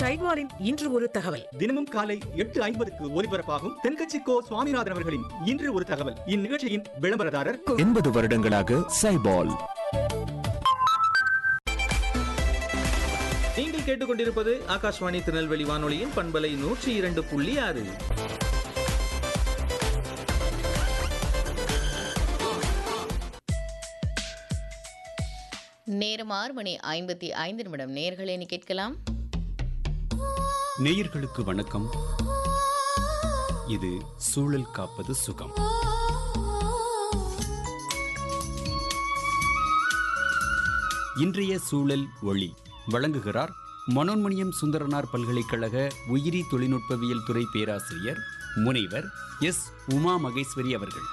சைட்வாரின் இன்று ஒரு தகவல் தினமும் காலை எட்டு ஐம்பதுக்கு ஒலிபரப்பாகும் தென்கட்சி கோ சுவாமிநாதன் அவர்களின் இன்று ஒரு தகவல் இந்நிகழ்ச்சியின் விளம்பரதாரர் எண்பது வருடங்களாக சைபால் நீங்கள் கேட்டுக்கொண்டிருப்பது ஆகாஷ்வாணி திருநெல்வேலி வானொலியின் பண்பலை நூற்றி இரண்டு புள்ளி ஆறு நேரம் ஆறு மணி ஐம்பத்தி ஐந்து நிமிடம் நேர்களே நீ கேட்கலாம் நேயர்களுக்கு வணக்கம் இது சூழல் காப்பது சுகம் இன்றைய சூழல் ஒளி வழங்குகிறார் மனோன்மணியம் சுந்தரனார் பல்கலைக்கழக உயிரி தொழில்நுட்பவியல் துறை பேராசிரியர் முனைவர் எஸ் உமா மகேஸ்வரி அவர்கள்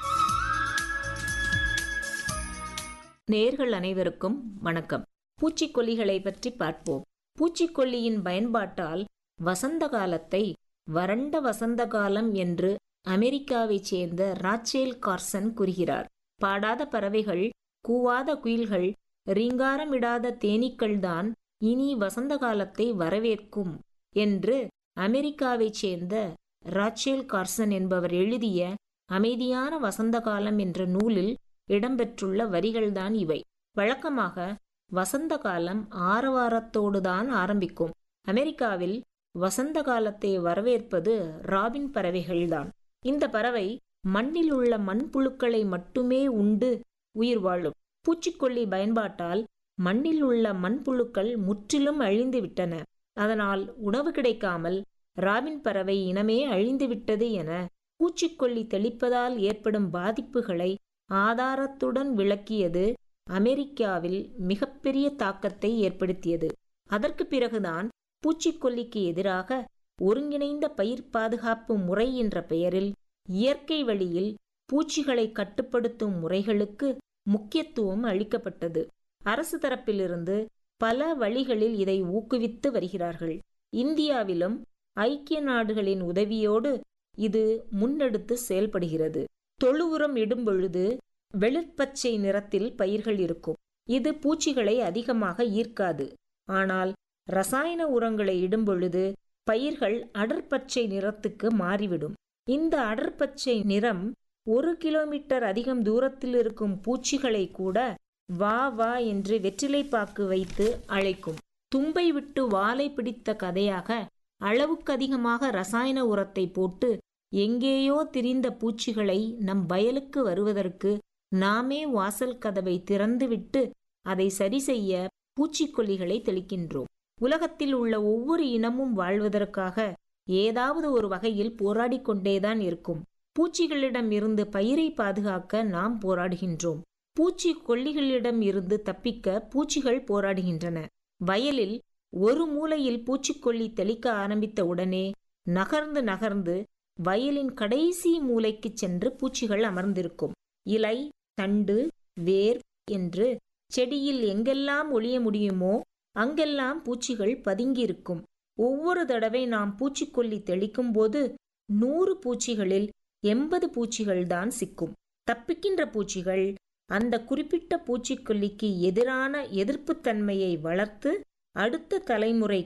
நேர்கள் அனைவருக்கும் வணக்கம் பூச்சிக்கொல்லிகளை பற்றி பார்ப்போம் பூச்சிக்கொல்லியின் பயன்பாட்டால் வசந்த காலத்தை வறண்ட வசந்த காலம் என்று அமெரிக்காவைச் சேர்ந்த ராச்சேல் கார்சன் கூறுகிறார் பாடாத பறவைகள் கூவாத குயில்கள் ரீங்காரமிடாத தேனீக்கள்தான் இனி வசந்த காலத்தை வரவேற்கும் என்று அமெரிக்காவைச் சேர்ந்த ராச்சேல் கார்சன் என்பவர் எழுதிய அமைதியான வசந்த காலம் என்ற நூலில் இடம்பெற்றுள்ள வரிகள்தான் இவை வழக்கமாக வசந்த காலம் ஆரவாரத்தோடுதான் ஆரம்பிக்கும் அமெரிக்காவில் வசந்த காலத்தை வரவேற்பது ராபின் பறவைகள்தான் இந்த பறவை மண்ணில் உள்ள மண்புழுக்களை மட்டுமே உண்டு உயிர் வாழும் பூச்சிக்கொல்லி பயன்பாட்டால் மண்ணில் உள்ள மண்புழுக்கள் முற்றிலும் அழிந்து விட்டன அதனால் உணவு கிடைக்காமல் ராபின் பறவை இனமே அழிந்துவிட்டது என பூச்சிக்கொல்லி தெளிப்பதால் ஏற்படும் பாதிப்புகளை ஆதாரத்துடன் விளக்கியது அமெரிக்காவில் மிகப்பெரிய தாக்கத்தை ஏற்படுத்தியது அதற்கு பிறகுதான் பூச்சிக்கொல்லிக்கு எதிராக ஒருங்கிணைந்த பயிர் பாதுகாப்பு முறை என்ற பெயரில் இயற்கை வழியில் பூச்சிகளை கட்டுப்படுத்தும் முறைகளுக்கு முக்கியத்துவம் அளிக்கப்பட்டது அரசு தரப்பிலிருந்து பல வழிகளில் இதை ஊக்குவித்து வருகிறார்கள் இந்தியாவிலும் ஐக்கிய நாடுகளின் உதவியோடு இது முன்னெடுத்து செயல்படுகிறது தொழு உரம் இடும் பொழுது வெளிர்பச்சை நிறத்தில் பயிர்கள் இருக்கும் இது பூச்சிகளை அதிகமாக ஈர்க்காது ஆனால் ரசாயன உரங்களை இடும் பொழுது பயிர்கள் அடர்பச்சை நிறத்துக்கு மாறிவிடும் இந்த அடர்பச்சை நிறம் ஒரு கிலோமீட்டர் அதிகம் தூரத்தில் இருக்கும் பூச்சிகளை கூட வா வா என்று வெற்றிலைப்பாக்கு வைத்து அழைக்கும் தும்பை விட்டு வாலை பிடித்த கதையாக அளவுக்கு அதிகமாக ரசாயன உரத்தை போட்டு எங்கேயோ திரிந்த பூச்சிகளை நம் வயலுக்கு வருவதற்கு நாமே வாசல் கதவை திறந்துவிட்டு அதை சரி செய்ய பூச்சிக்கொல்லிகளை தெளிக்கின்றோம் உலகத்தில் உள்ள ஒவ்வொரு இனமும் வாழ்வதற்காக ஏதாவது ஒரு வகையில் போராடிக் கொண்டேதான் இருக்கும் பூச்சிகளிடம் இருந்து பயிரை பாதுகாக்க நாம் போராடுகின்றோம் பூச்சி கொல்லிகளிடம் இருந்து தப்பிக்க பூச்சிகள் போராடுகின்றன வயலில் ஒரு மூலையில் பூச்சிக்கொல்லி தெளிக்க ஆரம்பித்த உடனே நகர்ந்து நகர்ந்து வயலின் கடைசி மூலைக்கு சென்று பூச்சிகள் அமர்ந்திருக்கும் இலை தண்டு வேர் என்று செடியில் எங்கெல்லாம் ஒளிய முடியுமோ அங்கெல்லாம் பூச்சிகள் பதுங்கியிருக்கும் ஒவ்வொரு தடவை நாம் பூச்சிக்கொல்லி தெளிக்கும் போது நூறு பூச்சிகளில் எண்பது பூச்சிகள் தான் சிக்கும் தப்பிக்கின்ற பூச்சிகள் அந்த குறிப்பிட்ட பூச்சிக்கொல்லிக்கு எதிரான எதிர்ப்புத்தன்மையை வளர்த்து அடுத்த தலைமுறை